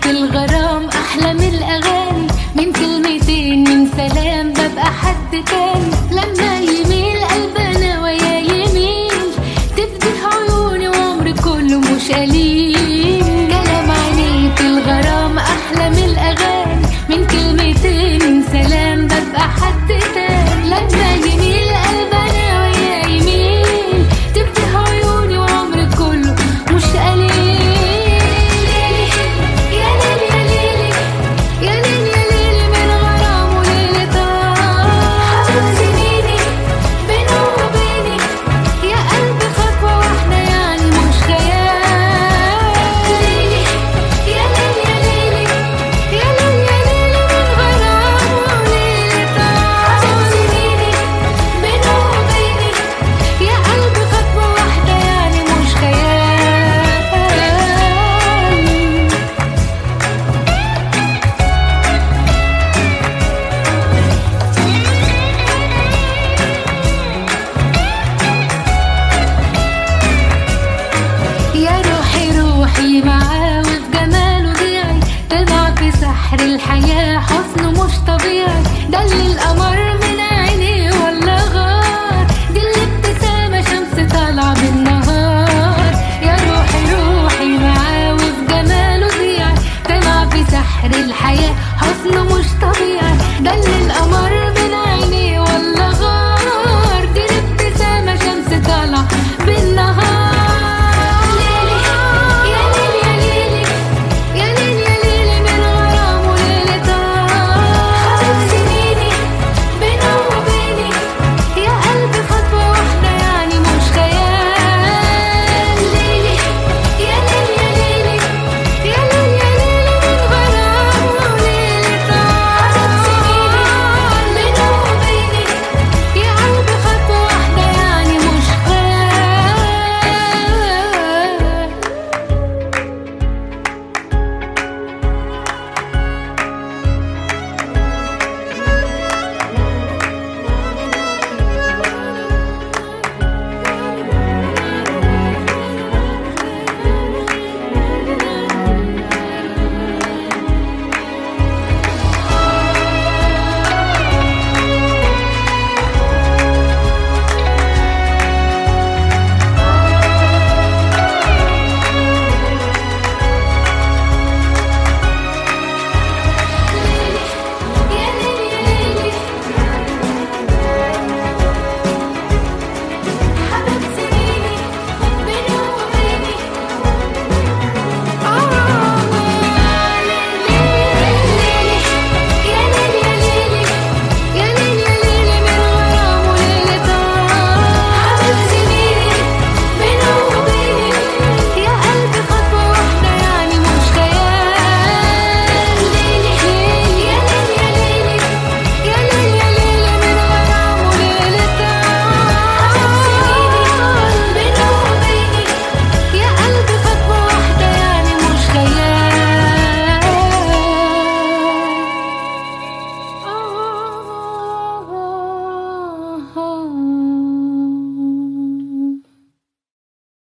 في الغرام أحلى من الأغاني من كلمتين من سلام ببقى حد تاني لما يميل قلبنا ويا يميل تفتح عيوني وعمري كله مش قليل كلام عينيه في الغرام أحلى من الأغاني من كلمتين من سلام ببقى حد تاني لما يميل قلبنا ويا يميل تفتح عيوني وعمري كله مش قليل يا ليل يا ليلي يا ليل يا ليلي من غرام وليلة طار حبيب سنيني بينه وبيني يا قلبي خطوة واحدة يعني مش خيال ليلي يا ليل يا ليلي يا ليل يا ليلي من غرام وليلة طار حبيب سنيني بينه وبيني يا قلبي خطوة واحدة يعني مش خيال يا روحي روحي معاه وفي جماله ضيعي تضع في سحر الحياة حسنه مش طبيعي ده اللي القمر